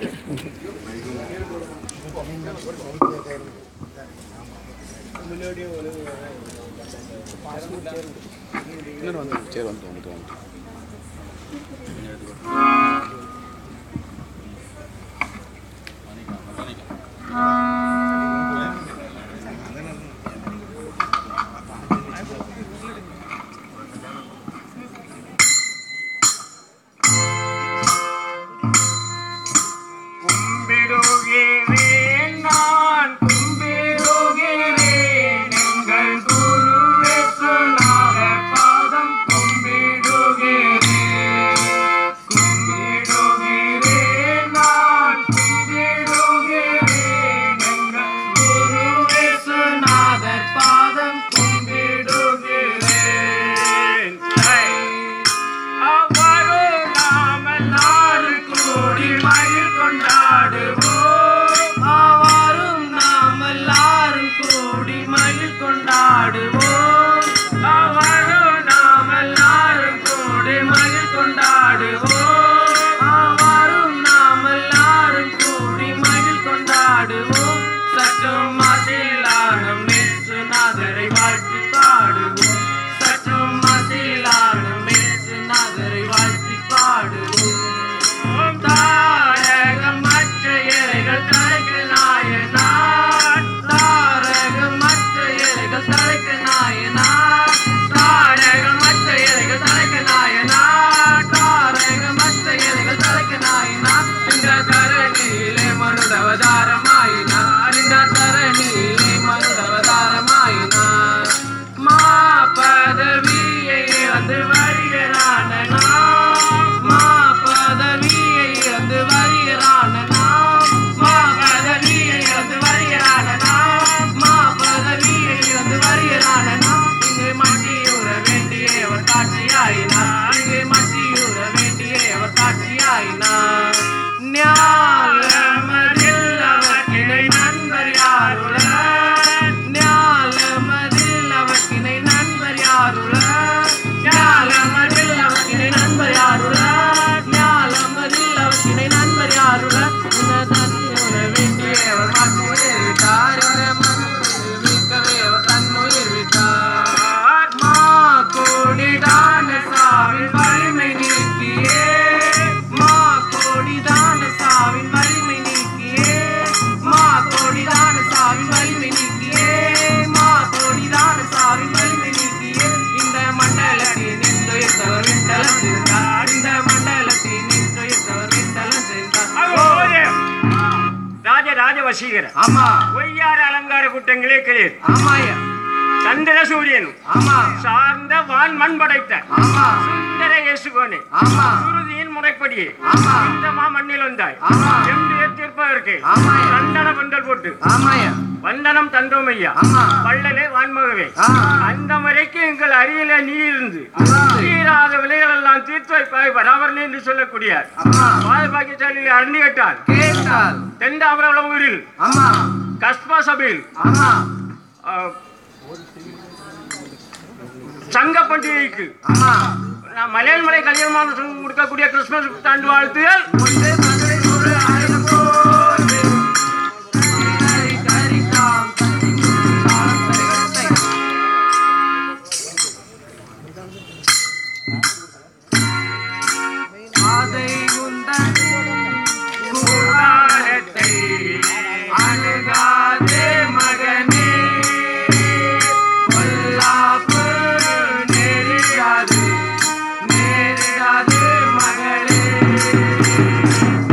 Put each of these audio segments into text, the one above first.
சரி வந்து வந்து வந்து கும்பிடுகிறேன் நான் கும்பிடுகிறேன் எங்கள் குருவேசுநாதர் பாதம் கும்பிடுகிறேன் கும்பிடுகிறேன் நான் கும்பிடுகிறேன் எங்கள் குருவேசுநாதர் பாதம் கும்பிடுகிறேன் அவரோ நாம் எல்லாரும் கூடி மயில் கொண்டாடுவோம் அவரும் நாம் எல்லாரும் கூடி மயில் கொண்டாடுவோம் அவரோ நாம் எல்லாரும் கூடி மயில் கொண்டாடுவோம் அவரும் நாம் எல்லாரும் கூடி மயில் கொண்டாடுவோம் சற்றும் மதிலானம் நேசுநாதரை வாழ்த்தி பாடுவோம் சற்றும் மதிலானம் நேசுநாதரை வாழ்த்தி பாடுவோம் தாரகம் மற்ற இலைகள் தலைக்கு நாயனார் தாரகம் மற்ற இலைகள் தலைக்கு நாயனார் தாரகம் மற்ற இலைகள் தலைக்கு நாயனார் தாரகம் மற்ற இலைகள் தலைக்கு நாயனார் இந்த தரணியிலே மருதவதாரமாயினார் இந்த தரணியிலே மருதவதாரமாயினார் மா பதவியை இழந்து வருகிறான நாம் மா பதவியை இழந்து வருகிறான நாம் மா பதவியை இழந்து வருகிறான நாம் மா பதவியை இழந்து வருகிறான நாம் இங்கு மட்டியுற வேண்டிய ஒரு காட்சியாயினார் இங்கு மட்டியுற வேண்டிய ஒரு காட்சியாயினார் ஞாலமதில் அவர்கிணை நண்பர் யாருள ஞாலமதில் அவர்கிணை நண்பர் யாருள ஞாலமதில் அவர்கிணை நண்பர் யாருள ஞாலமதில் அவர்கிணை நண்பர் யாருள இந்த தன்னுற வேண்டிய அவர் மாற்றுயிர் விட்டார் இந்த மண்ணுயிர் விற்கவே அவர் தன்னுயிர் விட்டார் மா கோடிதான சாவின் வலிமை நீக்கியே மா கோடிதான சாவின் வலிமை நீக்கியே மா கோடிதான சாவின் வலிமை நீக்கியே மா கோடிதான சாவின் வலிமை நீக்கியே இந்த மண்டலத்தில் நின்று எத்தவர் விட்டலம் சென்றார் இந்த மண்டலத்தில் நின்று எத்தவர் விட்டலம் சென்றார் ராஜ ராஜ வசீகர ஆமா ஒய்யார அலங்கார கூட்டங்களே கிடையாது ஆமாயா சந்திர சூரியனும் ஆமா சார்ந்த வான் மண் படைத்த ஆமா சுந்தர இயேசுகோனே ஆமா குருதியின் முறைப்படியே ஆமா இந்த மா மண்ணில் வந்தாய் ஆமா. எம்பிய தீர்ப்பதற்கு ஆமாய்யா. சந்தன பந்தல் போட்டு ஆமாயா வந்தனம் தந்தோம் ஐயா ஆமா வள்ளலே வான்மகவே ஆ. அந்த வரைக்கும் எங்கள் அருகில நீ இருந்து ஆமா. தீராத விலைகள் எல்லாம் தீர்த்து வைப்பாய் பராபரணி என்று சொல்லக்கூடிய ஆமா பாகிச்சாலில் அருணி கேட்டால் கேட்டால் தென்தாமரம் ஊரில் ஆமா கஸ்பா சபையில் ஆமா ஆ, சங்க பண்டிகைக்கு ஆமா நான் மலையாள மலை கல்யாணம் கொடுக்கக்கூடிய கிறிஸ்துமஸ் தாண்டு வாழ்த்துகள் ஒன்று மதுரை ஒரு ஆயிரம் போல் கரி கரிதாம் தாளம் சரிகட்டை அதை உந்தன் கூடாரத்தை அணுகாதே மகனே பொல்லாப்பு நேரிடாது நேரிடாது மகளே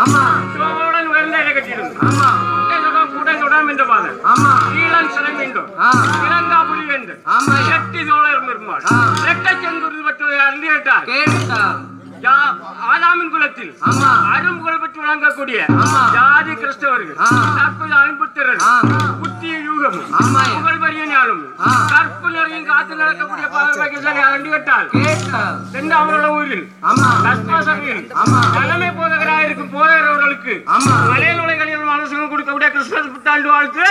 ஆமா சிவபுடன் உயர்ந்த இலை கட்டியிருந்து ஆமா கூட்டம் கூட்டம் தொடாம் என்ற பாதம் ஆமா ஈழன் சிலை வேண்டும் ஆ இலங்காபுரி வேண்டும் ஆமா செட்டி சோழர் பெருமாள் ஆ. ரெட்டை செங்குருது பற்றி அறிந்து கேட்டார் கேட்டா யா- ஆலாமின் குலத்தில் ஆமா அரும் புகழ்பெற்று விளங்கக்கூடிய ஆமா. ஜாதி கிறிஸ்தவர்கள் ஆ. தற்போது ஐம்புத்திரர் ஆ. புத்திய யூகமும் ஆமாயா. புகழ்பெரிய ஞானம் ஆ. கற்பு நிறையும் காத்து நடக்கக்கூடிய பாதர்பாக்கியசாலி அறிந்து கேட்டால் கேட்டா சென்ற அவரோட ஊரில் ஆமா கஸ்பா சபையில் ஆமா. தலைமை போதகராக இருக்கும் போதகர் அவர்களுக்கு ஆமா. மலைய நுழைகளில் மனசுக்கு கொடுக்கக்கூடிய கிறிஸ்துமஸ் புத்தாண்டு வாழ்த்து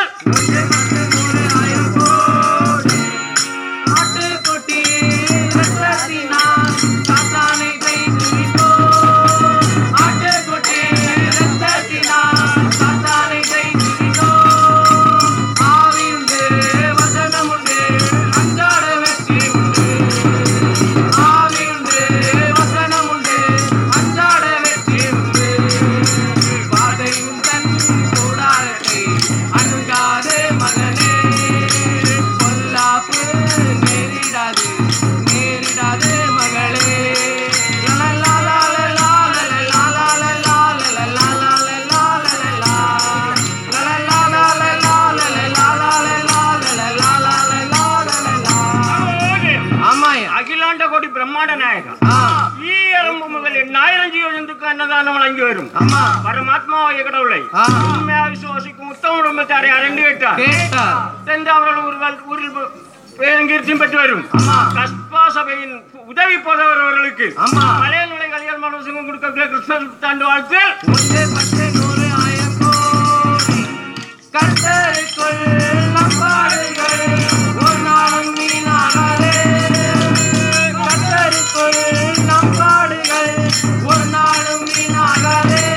ஆட்டுக்குட்டி ரத்தத்தினால் சாத்தானை ஜெயித்திட்டோ. ஆட்டுக்குட்டி ரத்தத்தினால் சாத்தானை ஜெயித்திட்டோ. ஆவியுண்டு, வசனமுண்டு, அன்றாட வெற்றி உண்டு. ஆவியுண்டு, வசனமுண்டு, அன்றாட வெற்றி உண்டு. வாதை உந்தன் கூடாரத்தை அணுகாதே மகனே பொல்லாப்பு நேரிடாது நேரிடாது மகளே ஆமாயா அகிலாண்ட கோடி பிரம்மாண்ட நாயகம் ஆ, ஈ எறும்பு முதல் எண்ணாயிரம் ஜீவஜந்துக்கு அன்னதானம் வழங்கி வரும் ஆமா பரமாத்மாவாய கடவுளை ஆ. உண்மையாக விசுவாசிக்கும் உத்தம குடும்பத்தாரை அறிந்து கேட்டார் கேட்டா சென்று அவர்கள் ஊர்கள் ஊரில் பேரங்கீர்த்தியும் பெற்று வரும் ஆமா. கஸ்பா சபையின் உதவி போதவர் அவர்களுக்கு ஆமா. மலைய நுழை கலியல் மனோசங்கம் கொடுக்கக்கூடிய கிறிஸ்துமஸ் புத்தாண்டு வாழ்த்து ஒன்று பத்து நூறு ஆயிரம் கோடி கர்த்தருக்குள் நம்பாடுகள் ஒரு நாளும் வீணாகாதே கர்த்தருக்குள் நம்பாடுகள் ஒரு நாளும் வீணாகாதே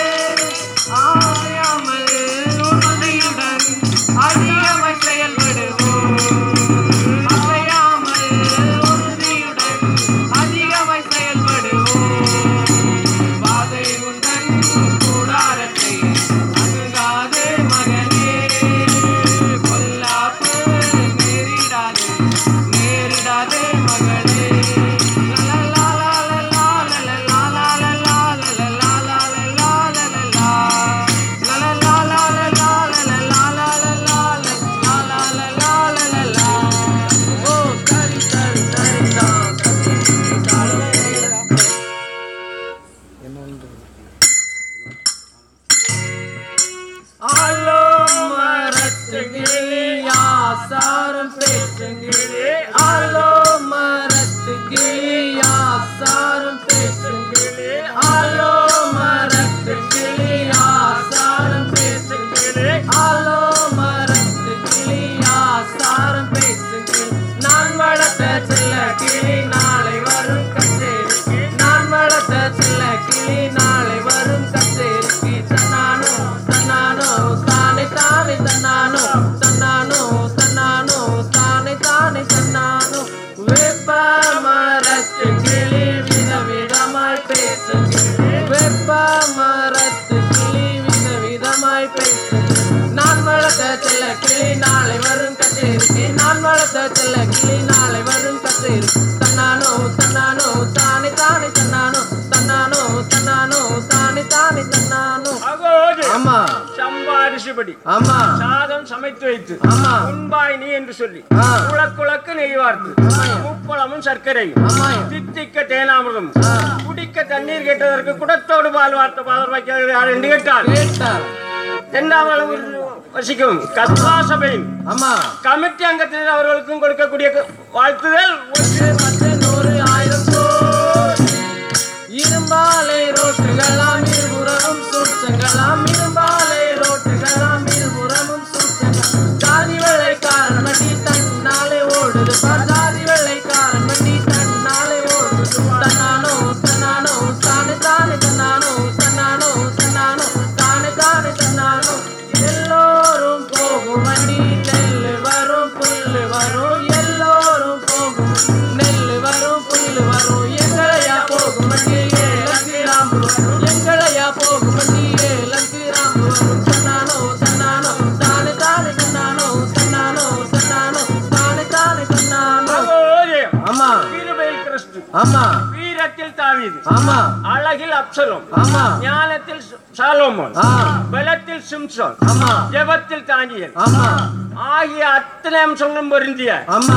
ஆயாமல் உறுதியுடன் அதிகமாய் செயல்படுவோம் அசையாமல் உறுதியுடன் அதிகமாய் செயல்படுவோம் வாதை உந்தன் கூடாரத்தை அணுகாதே மகனே பொல்லாப்பு நேரிடாதே நேரிடாதே மகளே ஓ சரி சரி சரி தான் ஆலோ மரத்துகிளி ஆசாரம் பேசுங்கிளே ஆலோ மரத்துகிளி ஆசாரம் பேசுங்கிளே ஆலோ மரத்துகிளி ஆசாரம் பேசுங்கிளே ஆலோ மரத்துகிளி ஆசாரம் பேசுங்கிளே நான் வளர்த்த செல்ல கிளி நாளை வரும் கச்சேரிக்கு நான் வளர்த்த செல்ல கிளி நாளை வரும் கச்சேரிக்கு தன்னானோ தன்னானோ தானே தானே தன்னானோ தன்னானோ தன்னானோ தானே தானே தன்னானோ வெப்ப மரத்து கிளி விதவிதமாய் பேசுகிறே வெப்ப மரத்து கிளி விதவிதமாய் பேசுகிறே நான் வளர்த்த செல்ல கிளி நாளை வரும் கச்சேரிக்கு நான் வளர்த்த செல்ல கிளி நாளை வரும் கச்சேரி தன்னானோ தன்னானோ தானே தானே தன்னானோ தன்னானோ தன்னானோ தானே தானே தன்னானோ அகோது ஆமா சம்பா அரிசிபடி ஆமா சாதம் சமைத்து வைத்து ஆமா உண்பாய் நீ என்று சொல்லி ஆ. குளக்குளக்கு நெய் வார்த்து ஆமாய்யா. முப்பழமும் சர்க்கரையும் ஆமாய்யா. தித்திக்க தேனாமிரதம் ஆ. குடிக்க தண்ணீர் கேட்டதற்கு குடத்தோடு பால் வார்த்த பாதர் வைக்கிறது யார் என்று கேட்டால் கேட்டார் தென்னாவளவு வசிக்கும் கஸ்பா சபையின் ஆமா கமிட்டி அங்கத்தில் அவர்களுக்கும் கொடுக்கக்கூடிய கு- வாழ்த்துதல் ஒன்று பத்து நூறு ஆயிரம் கோடி இரும்பாலை ரோட்டுகளாம் இருபுறமும் சூச்சங்களாம் இரும்பாலை ரோட்டுகளாம் இருபுறமும் சூச்சங்கள் ஜாதி வெள்ளைக்காரன் வண்டி தன்னாலே ஓடுது பார் ஜாதி வெள்ளைக்காரன் வண்டி தன்னாலே ஓடுது தன்னானோ தன்னானோ தானே தானே தன்னானோ தன்னானோ தன்னானோ தானே தானே தன்னானோ எல்லோரும் போகும் வண்டி நெல்லு வரும் புல்லு வரும் எல்லோரும் போகும் நெல்லு வரும் புல்லு வரும் எங்களையா போகும் வண்டி ஏலங்கு ராம்பு வரும் எங்களையா போகும் வண்டி ஏலங்கு ராம்பு வரும் தன்னானோ தன்னானோ தானே தானே தன்னானோ தன்னானோ தன்னானோ தானே தானே தன்னானோ அகோதே ஆமா வீரபயில் கிறிஸ்து ஆமா வீரத்தில் தாவீது ஆமா அழகில் அப்சலோம் ஆமா ஞானத்தில் சாலோமோன் ஆ பலத்தில் சிம்சோன் ஆமா ஜெபத்தில் தானியல் ஆமா ஆகிய அத்தனை அம்சங்களும் பொருந்திய ஆமா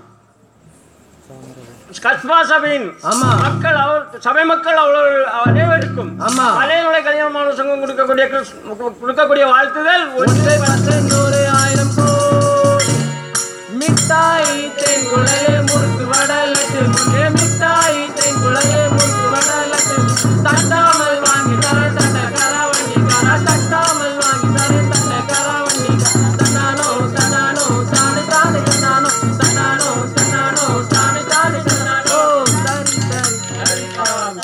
கஸ்பா சபையின் ஆமா மக்கள் அவர் சபை மக்கள் அவ்வளவு அனைவருக்கும் ஆமா மலையனுடைய கல்யாணமான சங்கம் கொடுக்கக்கூடிய கிறிஸ்- கொடுக்கக்கூடிய வாழ்த்துதல் ஒன்று ஒன்றை பத்து நூறு ஆயிரம் கோடி மிட்டாய் தெங்குழலே முறுக்கு வடலட்டு முன்னே மிட்டாய் தெங்குழலே முறுக்கு வடலட்டு தட்டாமல் வாங்கி தர தட்ட கரவண்டி கர தட்டாமல் வாங்கி தர தட்ட கரவண்டி தன்னானோ தன்னானோ தானு தானு தன்னானோ தன்னானோ தன்னானோ தானு தானு தன்னானோ தரி தரி தரி தாம்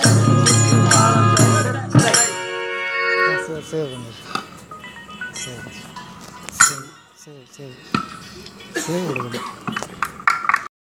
தரி சேவ் சேவ் பண்ணு சேவ் சேவ் சேவ் சேவ் சேவ் கொடுக்கணும்